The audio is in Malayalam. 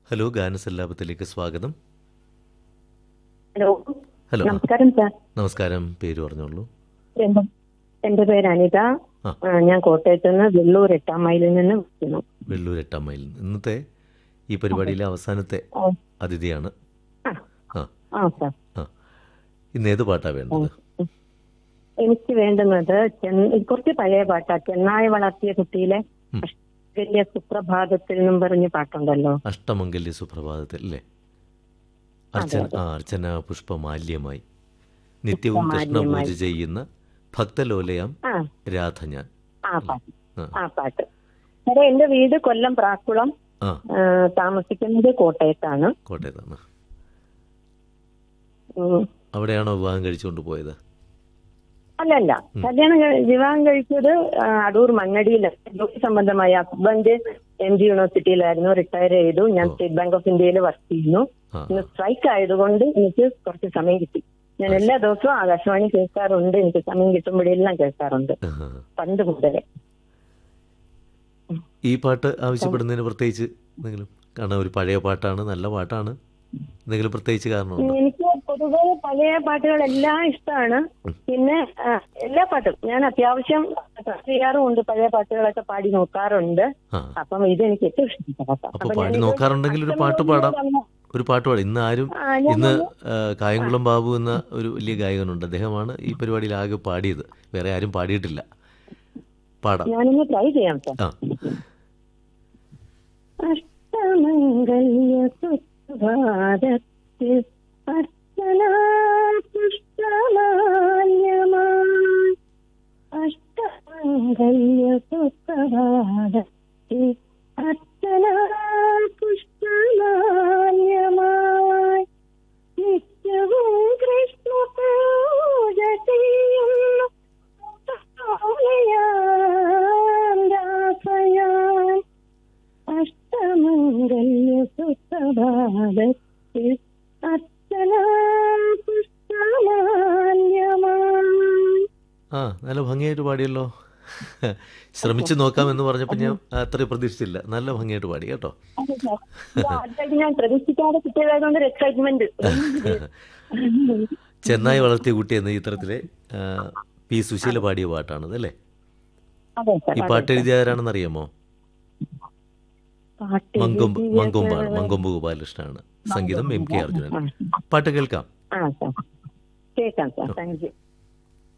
ഹലോ ഗാനസല്ലാപത്തിലേക്ക് സ്വാഗതം ഹലോ ഹലോ നമസ്കാരം സാർ നമസ്കാരം പേര് പറഞ്ഞോളൂ എന്റെ എന്റെ പേര് അനിത ആ. ആ, ഞാൻ കോട്ടയത്ത് നിന്ന് വെള്ളൂർ എട്ടാം മൈലിൽ നിന്ന് വിളിക്കുന്നു വെള്ളൂർ എട്ടാം മൈൽ ഇന്നത്തെ ഈ പരിപാടിയിലെ അവസാനത്തെ ഓ, അതിഥിയാണ് ആ, ആ ആ സാർ ആ ഇന്ന് ഏത് പാട്ടാ വേണ്ടത് എനിക്ക് വേണ്ടുന്നത് ചെന്ന- കുറച്ച് പഴയ പാട്ടാ ചെന്നായ വളർത്തിയ കുട്ടിയിലെ ഉം. വലിയ സുപ്രഭാതത്തിൽ നിന്നും പറഞ്ഞ പാട്ടുണ്ടല്ലോ അഷ്ടമംഗല്യ സുപ്രഭാതത്തിൽ അല്ലേ അർച്ചന ആ അർച്ചന പുഷ്പമാല്യമായി നിത്യവും കൃഷ്ണപൂജ ചെയ്യുന്ന ഭക്തലോലയാം ആ രാധ ഞാൻ ആ പാട്ട് ആ. ആ പാട്ട് സാറേ എന്റെ വീട് കൊല്ലം പ്രാക്കുളം ആ ആ, താമസിക്കുന്നത് കോട്ടയത്താണ് കോട്ടയത്താണ് ഉം. അവിടെയാണോ വിവാഹം കഴിച്ചുകൊണ്ട് പോയത് അല്ലല്ല കല്യാണം കഴി- വിവാഹം കഴിച്ചത് ആ, അടൂർ മണ്ണടിയില് ജോലി സംബന്ധമായ ഹസ്ബൻഡ് എം ജി യൂണിവേഴ്സിറ്റിയിലായിരുന്നു റിട്ടയർ ചെയ്തു ഞാൻ സ്റ്റേറ്റ് ബാങ്ക് ഓഫ് ഇന്ത്യയിൽ വർക്ക് ചെയ്യുന്നു ആ ഇന്ന് സ്ട്രൈക്ക് ആയതുകൊണ്ട് എനിക്ക് കുറച്ച് സമയം കിട്ടി ഞാൻ എല്ലാ ദിവസവും ആകാശവാണി കേൾക്കാറുണ്ട് എനിക്ക് സമയം കിട്ടുമ്പോഴെല്ലാം കേൾക്കാറുണ്ട് ആ. പണ്ട് മുതലേ ഈ പാട്ട് ആവശ്യപ്പെടുന്നതിന് പ്രത്യേകിച്ച് എന്തെങ്കിലും കാരണം ഒരു പഴയ പാട്ടാണ് നല്ല പാട്ടാണ് എന്തെങ്കിലും പ്രത്യേകിച്ച് കാരണമുണ്ടോ എനിക്ക് പൊതുവെ പഴയ പാട്ടുകളെല്ലാം ഇഷ്ടമാണ് പിന്നെ ആ, എല്ലാ പാട്ടും ഞാൻ അത്യാവശ്യം ചെയ്യാറുമുണ്ട് പഴയ പാട്ടുകളൊക്കെ പാടി നോക്കാറുണ്ട് ആ അപ്പം ഇത് എനിക്ക് ഏറ്റവും ഇഷ്ടപ്പെട്ട പാട്ടാ. അപ്പൊ അപ്പൊ പാടി ഞാനിത് നോക്കാറുണ്ടെങ്കിൽ ഒരു പാട്ട് പാടാം ഒരു പാട്ട് പാടാം ഇന്ന് ആരും ആ, ഞാൻ ഇന്ന് ആ, കായംകുളം ബാബു എന്ന ഒരു വലിയ ഗായകനുണ്ട് അദ്ദേഹമാണ് ഈ പരിപാടിയിൽ ആകെ പാടിയത് വേറെ ആരും പാടിയിട്ടില്ല പാടാം ഞാനൊന്ന് ട്രൈ ചെയ്യാം സാർ ആ അഷ്ടമംഗല്യ സുഭാരത്തിൽ അർച്ചന പുഷ്പമാല്യമായി അഷ്ടമംഗല്യ സുപ്രഭാതത്തിൽ അർച്ചന പുഷ്പമാല്യമായി നിത്യവും കൃഷ്ണ പൂജ ചെയ്യുന്നു ദാസയാൻ അഷ്ടമംഗല്യ സുപ്രഭാതത്തിൽ അർച്ചന പുഷ്പമാല്യമായി ആ നല്ല ഭംഗിയായിട്ട് പാടിയല്ലോ ശ്രമിച്ചു നോക്കാമെന്ന് പറഞ്ഞപ്പോൾ ഞാൻ അത്ര പ്രതീക്ഷിച്ചില്ല നല്ല ഭംഗിയായിട്ട് പാടി കേട്ടോ അതെ സാർ. ഇത് ആദ്യമായിട്ട് ഞാൻ പ്രതീക്ഷിക്കാതെ കിട്ടിയതായതുകൊണ്ട് ഒരു എക്സൈറ്റ്മെന്റ് ചെന്നായി വളർത്തിയ കുട്ടി എന്ന ചിത്രത്തിലെ ആ, പി സുശീല പാടിയ പാട്ടാണത് അല്ലേ അതെ സാർ ഈ പാട്ട് എഴുതിയ ആരാണെന്ന് അറിയാമോ പാട്ട് മങ്കൊമ്പ് എഴുതിയ- മങ്കൊമ്പാണ് മങ്കൊമ്പ് ഗോപാലകൃഷ്ണനാണ് സംഗീതം എം കെ അർജുനൻ പാട്ട് കേൾക്കാം ആ സാർ കേൾക്കാം സാർ താങ്ക് യു